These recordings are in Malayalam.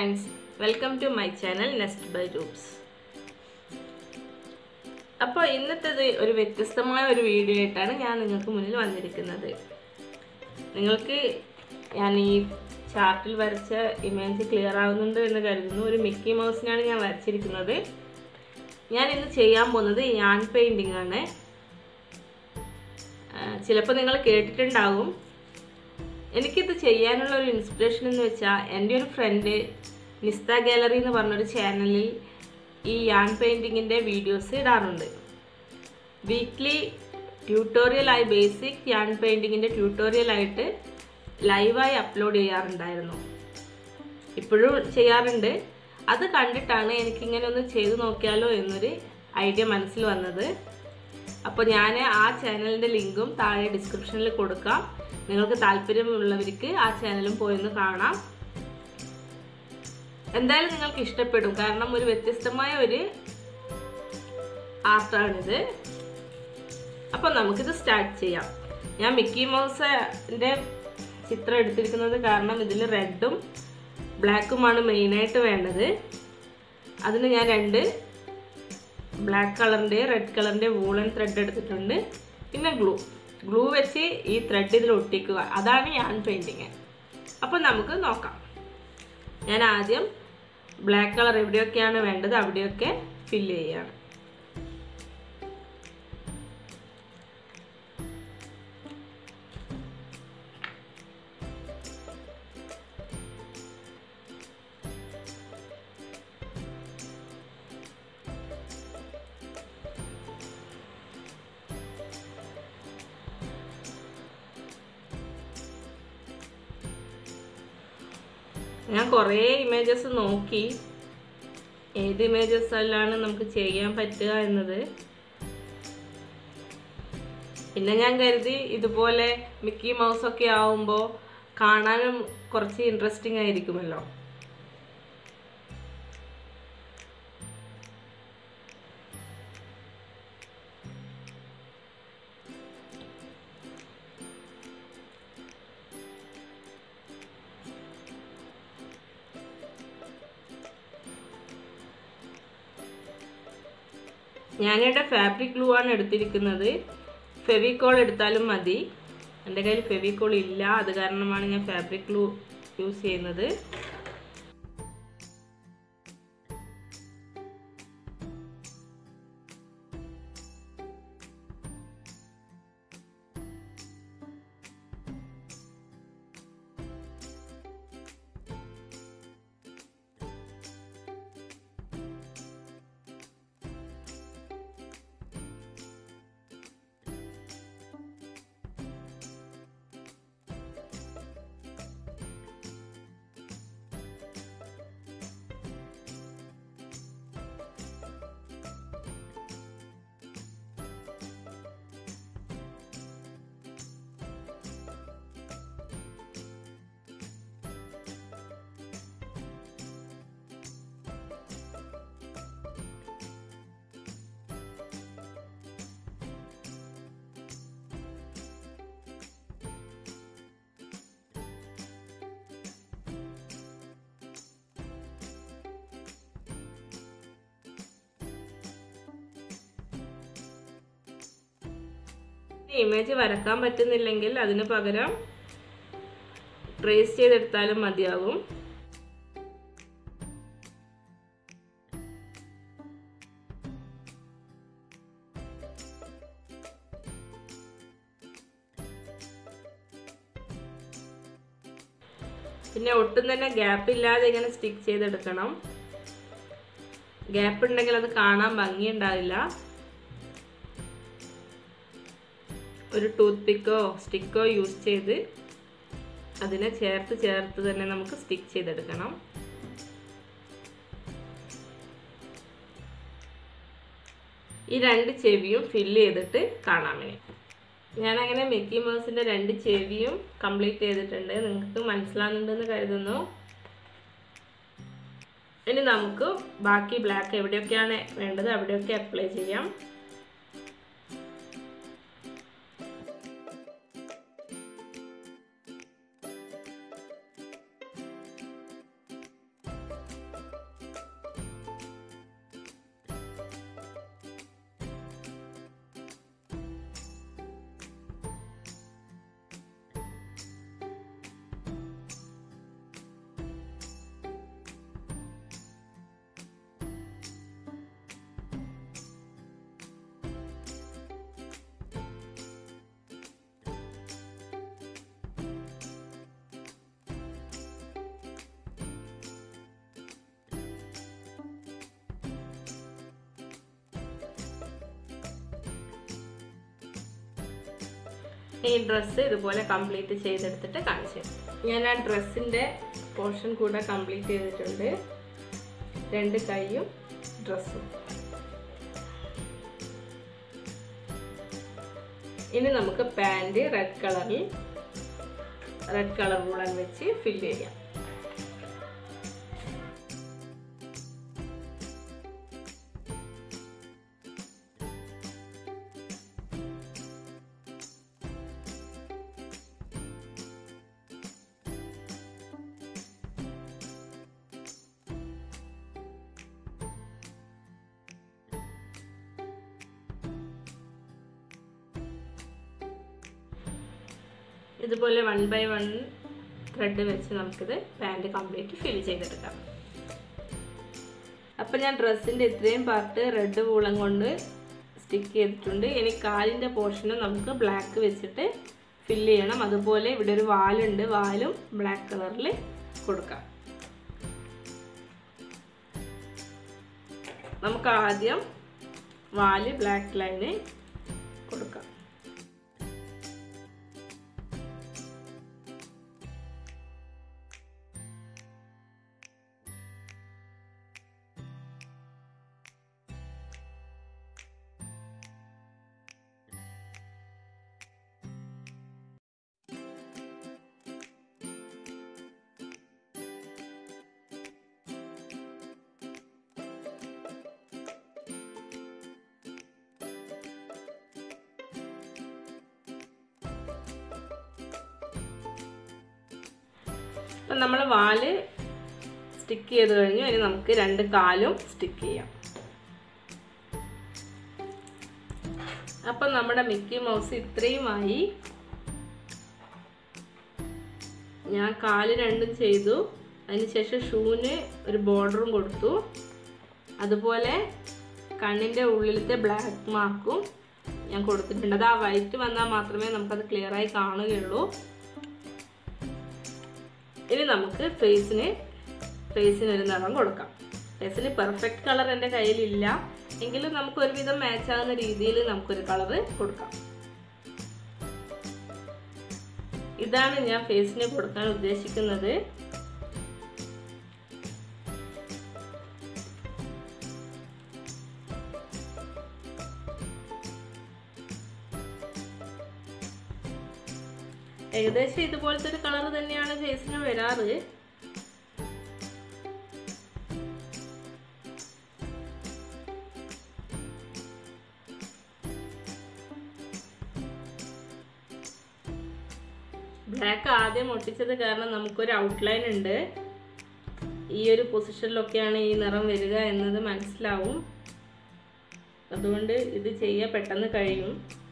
Friends welcome to my channel nest by Roops അപ്പോൾ ഇന്നത്തേത് ഒരു വ്യത്യസ്തമായ ഒരു വീഡിയോ ആയിട്ടാണ് ഞാൻ നിങ്ങൾക്ക് മുന്നിൽ വന്നിരിക്കുന്നത് നിങ്ങൾക്ക് ഞാൻ ഈ ചാർട്ടിൽ വരച്ച ഇമേജ് ക്ലിയർ ആവുന്നുണ്ട് എന്ന് കരുതുന്നു ഒരു മിക്കി മൗസിനാണ് ഞാൻ വരച്ചിരിക്കുന്നത് ഞാൻ ഇന്ന് ചെയ്യാൻ പോകുന്നത് യാൻ പെയിൻറ്റിംഗ് ആണ് ചിലപ്പോൾ നിങ്ങൾ കേട്ടിട്ടുണ്ടാകും എനിക്കിത് ചെയ്യാനുള്ള ഒരു ഇൻസ്പിറേഷൻ എന്ന് വെച്ചാൽ എൻ്റെ ഒരു ഫ്രണ്ട് നിസ്ത ഗാലറി എന്ന് പറഞ്ഞൊരു ചാനലിൽ ഈ യാൻ പെയിൻറ്റിങ്ങിൻ്റെ വീഡിയോസ് ഇടാറുണ്ട് വീക്ക്ലി ട്യൂട്ടോറിയലായി ബേസിക് യാൻ പെയിൻറ്റിങ്ങിൻ്റെ ട്യൂട്ടോറിയലായിട്ട് ലൈവായി അപ്ലോഡ് ചെയ്യാറുണ്ടായിരുന്നു ഇപ്പോഴും ചെയ്യാറുണ്ട് അത് കണ്ടിട്ടാണ് എനിക്കിങ്ങനെ ഒന്ന് ചെയ്തു നോക്കിയാലോ എന്നൊരു ഐഡിയ മനസ്സിൽ വന്നത് അപ്പോൾ ഞാൻ ആ ചാനലിൻ്റെ ലിങ്കും താഴെ ഡിസ്ക്രിപ്ഷനിൽ കൊടുക്കാം നിങ്ങൾക്ക് താല്പര്യമുള്ളവർക്ക് ആ ചാനലും പോയൊന്ന് കാണാം എന്തായാലും നിങ്ങൾക്ക് ഇഷ്ടപ്പെടും കാരണം ഒരു വ്യത്യസ്തമായ ഒരു ആർട്ടാണിത് അപ്പോൾ നമുക്കിത് സ്റ്റാർട്ട് ചെയ്യാം ഞാൻ മിക്കി മൗസിൻ്റെ ചിത്രം എടുത്തിരിക്കുന്നത് കാരണം ഇതിൽ റെഡും ബ്ലാക്കുമാണ് മെയിനായിട്ട് വേണ്ടത് അതിന് ഞാൻ രണ്ട് ബ്ലാക്ക് കളറിൻ്റെ റെഡ് കളറിൻ്റെ വൂളൻ ത്രെഡ് എടുത്തിട്ടുണ്ട് പിന്നെ ഗ്ലൂ ഗ്ലൂ വെച്ച് ഈ ത്രെഡ് ഇതിൽ ഒട്ടിക്കുക അതാണ് ഞാൻ പെയിൻറ്റിങ് അപ്പോൾ നമുക്ക് നോക്കാം ഞാൻ ആദ്യം ബ്ലാക്ക് കളർ എവിടെയൊക്കെയാണ് വേണ്ടത് അവിടെയൊക്കെ ഫില്ല് ചെയ്യാണ് ഞാൻ കുറേ ഇമേജസ് നോക്കി ഏത് ഇമേജസ് എല്ലാം നമുക്ക് ചെയ്യാൻ പറ്റുക എന്നത് പിന്നെ ഞാൻ കരുതി ഇതുപോലെ മിക്കി മൗസ് ഒക്കെ ആവുമ്പോൾ കാണാനും കുറച്ച് ഇൻട്രസ്റ്റിംഗ് ആയിരിക്കുമല്ലോ ഞാനിവിടെ ഫാബ്രിക് ഗ്ലൂ ആണ് എടുത്തിരിക്കുന്നത് ഫെവിക്കോൾ എടുത്താലും മതി എൻ്റെ കയ്യിൽ ഫെവിക്കോൾ ഇല്ല അത് കാരണമാണ് ഞാൻ ഫാബ്രിക് ഗ്ലൂ യൂസ് ചെയ്യുന്നത് ഇമേജ് വരക്കാൻ പറ്റുന്നില്ലെങ്കിൽ അതിന് പകരം ട്രേസ് ചെയ്തെടുത്താലും മതിയാകും പിന്നെ ഒട്ടും തന്നെ ഗ്യാപ്പ് ഇല്ലാതെ ഇങ്ങനെ സ്റ്റിക്ക് ചെയ്തെടുക്കണം ഗ്യാപ്പ് ഉണ്ടെങ്കിൽ അത് കാണാൻ ഭംഗിയുണ്ടാവില്ല ഒരു ടൂത്ത് പിക്കോ സ്റ്റിക്കോ യൂസ് ചെയ്ത് അതിനെ ചേർത്ത് ചേർത്ത് തന്നെ നമുക്ക് സ്റ്റിക്ക് ചെയ്തെടുക്കണം ഈ രണ്ട് ചെവിയും ഫില്ല് ചെയ്തിട്ട് കാണാൻ വേണ്ടി ഞാനങ്ങനെ മിക്കി മൗസിൻ്റെ രണ്ട് ചെവിയും കംപ്ലീറ്റ് ചെയ്തിട്ടുണ്ട് നിങ്ങൾക്ക് മനസ്സിലാകുന്നുണ്ടെന്ന് കരുതുന്നു ഇനി നമുക്ക് ബാക്കി ബ്ലാക്ക് എവിടെയൊക്കെയാണ് വേണ്ടത് അവിടെയൊക്കെ അപ്ലൈ ചെയ്യാം ഈ ഡ്രസ്സ് ഇതുപോലെ കംപ്ലീറ്റ് ചെയ്തെടുത്തിട്ട് കാണിച്ചു തരാം. ഞാൻ ആ ഡ്രസ്സിൻ്റെ പോർഷൻ കൂടെ കംപ്ലീറ്റ് ചെയ്തിട്ടുണ്ട് രണ്ട് കൈയും ഡ്രസ്സും ഇനി നമുക്ക് പാൻറ് റെഡ് കളറിൽ റെഡ് കളർ വൂളൻ വെച്ച് ഫില്ല് ചെയ്യാം ഇതുപോലെ വൺ ബൈ വൺ ത്രെഡ് വെച്ച് നമുക്കിത് പാൻറ് കംപ്ലീറ്റ് ഫിൽ ചെയ്തെടുക്കാം അപ്പം ഞാൻ ഡ്രസ്സിൻ്റെ ഇത്രയും പാർട്ട് റെഡ് വൂളം കൊണ്ട് സ്റ്റിക്ക് ചെയ്തിട്ടുണ്ട് ഇനി കാലിൻ്റെ പോർഷനും നമുക്ക് ബ്ലാക്ക് വെച്ചിട്ട് ഫില്ല് ചെയ്യണം അതുപോലെ ഇവിടെ ഒരു വാലുണ്ട് വാലും ബ്ലാക്ക് കളറിൽ കൊടുക്കാം നമുക്ക് ആദ്യം വാല് ബ്ലാക്ക് ലൈന് കൊടുക്കാം അപ്പം നമ്മൾ വാല് സ്റ്റിക്ക് ചെയ്ത് കഴിഞ്ഞു ഇനി നമുക്ക് രണ്ട് കാലും സ്റ്റിക്ക് ചെയ്യാം അപ്പം നമ്മുടെ മിക്കി മൗസ് ഇത്രയുമായി ഞാൻ കാല് രണ്ടും ചെയ്തു അതിനുശേഷം ഷൂവിന് ഒരു ബോർഡറും കൊടുത്തു അതുപോലെ കണ്ണിൻ്റെ ഉള്ളിലത്തെ ബ്ലാക്ക് മാർക്കും ഞാൻ കൊടുത്തിട്ടുണ്ട് അത് ആ വൈറ്റ് വന്നാൽ മാത്രമേ നമുക്കത് ക്ലിയറായി കാണുകയുള്ളൂ ഇനി നമുക്ക് ഫേസിന് ഫേസിന് ഒരു നിറം കൊടുക്കാം ഫേസിന് പെർഫെക്റ്റ് കളർ എൻ്റെ കയ്യിലില്ല എങ്കിലും നമുക്ക് ഒരുവിധം മാച്ച് ആകുന്ന രീതിയിൽ നമുക്കൊരു കളറ് കൊടുക്കാം ഇതാണ് ഞാൻ ഫേസിന് കൊടുക്കാൻ ഉദ്ദേശിക്കുന്നത് ഏകദേശം ഇതുപോലത്തെ ഒരു കളർ തന്നെയാണ് ഫേസിന് വരാറ് ബ്ലാക്ക് ആദ്യം ഒട്ടിച്ചത് കാരണം നമുക്കൊരു ഔട്ട്ലൈൻ ഉണ്ട് ഈ ഒരു പൊസിഷനിലൊക്കെയാണ് ഈ നിറം വരിക എന്നത് മനസ്സിലാവും അതുകൊണ്ട് ഇത് ചെയ്യാൻ പെട്ടെന്ന് കഴിയും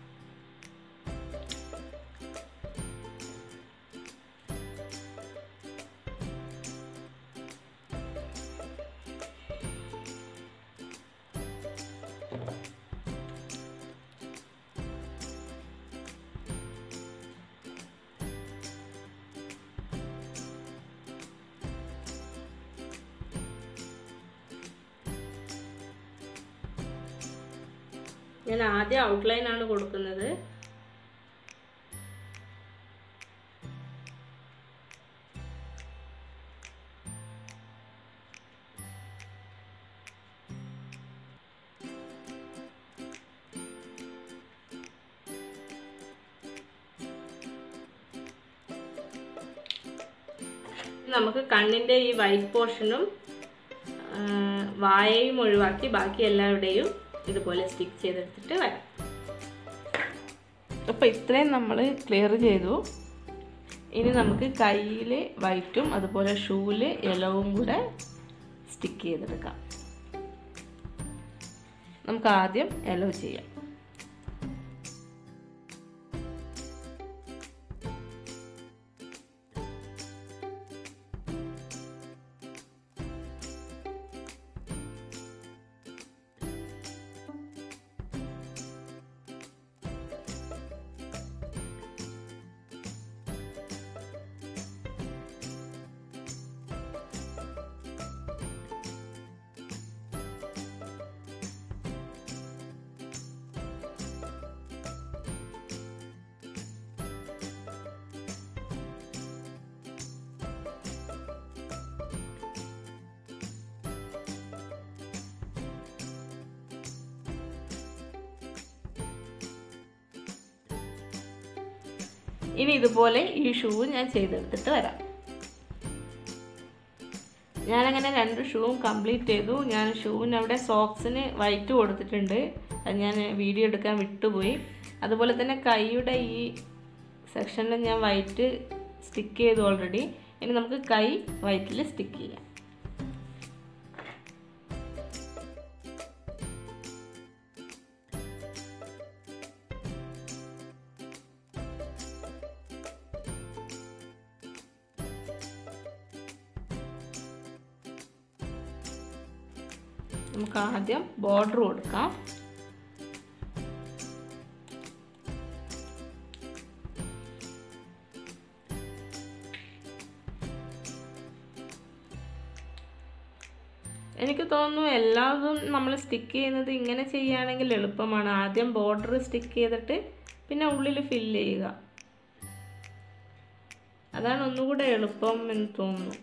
ഞാൻ ആദ്യം ഔട്ട്ലൈൻ ആണ് കൊടുക്കുന്നത് നമുക്ക് കണ്ണിൻ്റെ ഈ വൈറ്റ് പോർഷനും വായയും ഒഴിവാക്കി ബാക്കി എല്ലാവരുടെയും ഇതുപോലെ സ്റ്റിക്ക് ചെയ്തെടുത്തിട്ട് വരാം അപ്പോൾ ഇത്രയും നമ്മൾ ക്ലിയർ ചെയ്തു ഇനി നമുക്ക് കയ്യിൽ വൈറ്റും അതുപോലെ ഷൂവിൽ യെലോവും കൂടെ സ്റ്റിക്ക് ചെയ്തെടുക്കാം നമുക്ക് ആദ്യം യെല്ലോ ചെയ്യാം ഇനി ഇതുപോലെ ഈ ഷൂ ഞാൻ ചെയ്തെടുത്തിട്ട് വരാം ഞാനങ്ങനെ രണ്ട് ഷൂവും കംപ്ലീറ്റ് ചെയ്തു ഞാൻ ഷൂവിന് അവിടെ സോക്സിന് വൈറ്റ് കൊടുത്തിട്ടുണ്ട് അത് ഞാൻ വീഡിയോ എടുക്കാൻ വിട്ടുപോയി അതുപോലെ തന്നെ കൈയുടെ ഈ സെക്ഷനിൽ ഞാൻ വൈറ്റ് സ്റ്റിക്ക് ചെയ്തു ഓൾറെഡി ഇനി നമുക്ക് കൈ വൈറ്റിൽ സ്റ്റിക്ക് ചെയ്യാം നമുക്ക് ആദ്യം ബോർഡർ കൊടുക്കാം എനിക്ക് തോന്നുന്നു എല്ലാതും നമ്മൾ സ്റ്റിക്ക് ചെയ്യുന്നത് ഇങ്ങനെ ചെയ്യുകയാണെങ്കിൽ എളുപ്പമാണ് ആദ്യം ബോർഡർ സ്റ്റിക്ക് ചെയ്തിട്ട് പിന്നെ ഉള്ളിൽ ഫില്ല് ചെയ്യുക അതാണ് ഒന്നുകൂടെ എളുപ്പം എന്ന് തോന്നുന്നു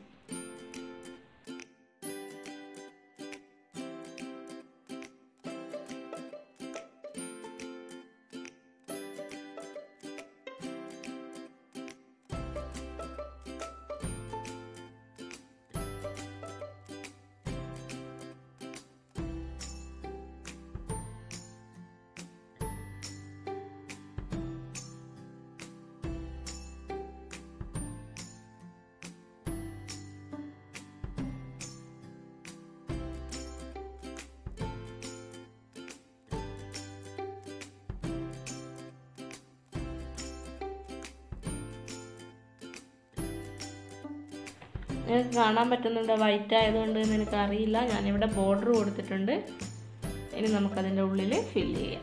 നിങ്ങൾക്ക് കാണാൻ പറ്റുന്നുണ്ട് വൈറ്റ് ആയതുകൊണ്ട് എന്ന് എനിക്ക് അറിയില്ല ഞാനിവിടെ ബോർഡർ കൊടുത്തിട്ടുണ്ട് ഇനി നമുക്കതിൻ്റെ ഉള്ളിൽ ഫില്ല് ചെയ്യാം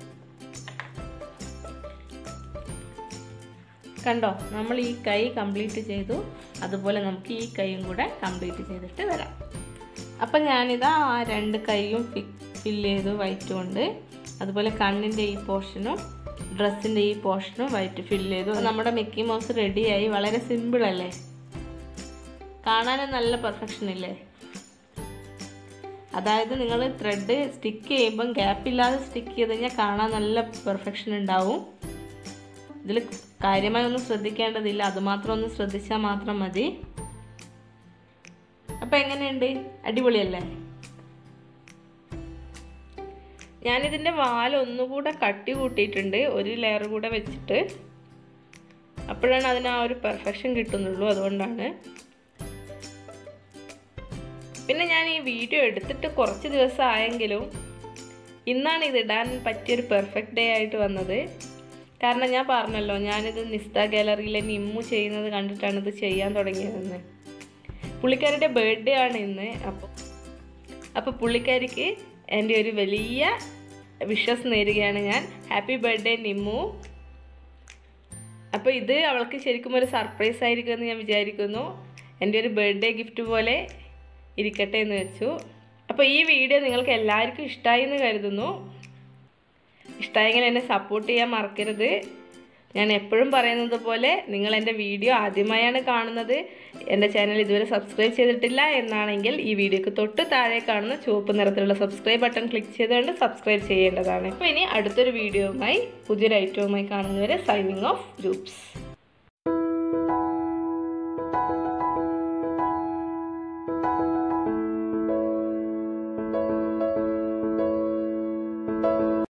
കണ്ടോ നമ്മൾ ഈ കൈ കംപ്ലീറ്റ് ചെയ്തു അതുപോലെ നമുക്ക് ഈ കൈയും കൂടെ കംപ്ലീറ്റ് ചെയ്തിട്ട് വരാം അപ്പം ഞാനിതാ ആ രണ്ട് കൈയും ഫില്ല് ചെയ്തു വൈറ്റ് കൊണ്ട് അതുപോലെ കണ്ണിൻ്റെ ഈ പോർഷനും ഡ്രസ്സിൻ്റെ ഈ പോർഷനും വൈറ്റ് ഫില്ല് ചെയ്തു നമ്മുടെ മിക്കി മൗസ് റെഡിയായി വളരെ സിമ്പിൾ അല്ലേ കാണാനും നല്ല പെർഫെക്ഷൻ ഇല്ലേ അതായത് നിങ്ങൾ ത്രെഡ് സ്റ്റിക്ക് ചെയ്യുമ്പം ഗ്യാപ്പില്ലാതെ സ്റ്റിക്ക് ചെയ്ത് കഴിഞ്ഞാൽ കാണാൻ നല്ല പെർഫെക്ഷൻ ഉണ്ടാവും ഇതിൽ കാര്യമായി ഒന്നും ശ്രദ്ധിക്കേണ്ടതില്ല അതുമാത്രം ഒന്ന് ശ്രദ്ധിച്ചാൽ മാത്രം മതി അപ്പം എങ്ങനെയുണ്ട് അടിപൊളിയല്ലേ ഞാനിതിൻ്റെ വാൽ ഒന്നുകൂടെ കട്ടി കൂട്ടിയിട്ടുണ്ട് ഒരു ലെയർ കൂടെ വെച്ചിട്ട് അപ്പോഴാണ് അതിന് ആ ഒരു പെർഫെക്ഷൻ കിട്ടുന്നുള്ളൂ അതുകൊണ്ടാണ് പിന്നെ ഞാൻ ഈ വീഡിയോ എടുത്തിട്ട് കുറച്ച് ദിവസം ആയെങ്കിലും ഇന്നാണ് ഇത് ഇടാൻ പറ്റിയൊരു പെർഫെക്റ്റ് ഡേ ആയിട്ട് വന്നത് കാരണം ഞാൻ പറഞ്ഞല്ലോ ഞാനിത് നിസ്ത ഗാലറിയിലെ നിമ്മു ചെയ്യുന്നത് കണ്ടിട്ടാണ് ഇത് ചെയ്യാൻ തുടങ്ങിയതെന്ന് പുള്ളിക്കാരുടെ ബർത്ത്ഡേ ആണ് ഇന്ന് അപ്പോൾ അപ്പോൾ പുള്ളിക്കാരിക്ക് എൻ്റെ ഒരു വലിയ വിഷസ് നേരുകയാണ് ഞാൻ ഹാപ്പി ബർത്ത്ഡേ നിമ്മു അപ്പോൾ ഇത് അവൾക്ക് ശരിക്കും ഒരു സർപ്രൈസ് ആയിരിക്കുമെന്ന് ഞാൻ വിചാരിക്കുന്നു എൻ്റെ ഒരു ബർത്ത്ഡേ ഗിഫ്റ്റ് പോലെ ഇരിക്കട്ടെ എന്ന് വെച്ചു അപ്പോൾ ഈ വീഡിയോ നിങ്ങൾക്ക് എല്ലാവർക്കും ഇഷ്ടമായി എന്ന് കരുതുന്നു ഇഷ്ടമായെങ്കിൽ എന്നെ സപ്പോർട്ട് ചെയ്യാൻ മറക്കരുത് ഞാൻ എപ്പോഴും പറയുന്നത് പോലെ നിങ്ങൾ എൻ്റെ വീഡിയോ ആദ്യമായാണ് കാണുന്നത് എൻ്റെ ചാനൽ ഇതുവരെ സബ്സ്ക്രൈബ് ചെയ്തിട്ടില്ല എന്നാണെങ്കിൽ ഈ വീഡിയോക്ക് തൊട്ട് താഴെ കാണുന്ന ചുവപ്പ് നിറത്തിലുള്ള സബ്സ്ക്രൈബ് ബട്ടൺ ക്ലിക്ക് ചെയ്തുകൊണ്ട് സബ്സ്ക്രൈബ് ചെയ്യേണ്ടതാണ് അപ്പോൾ ഇനി അടുത്തൊരു വീഡിയോയുമായി പുതിയൊരു ഐറ്റവുമായി കാണുന്നവരെ സൈനിങ് ഓഫ് ഗ്രൂപ്പ്സ്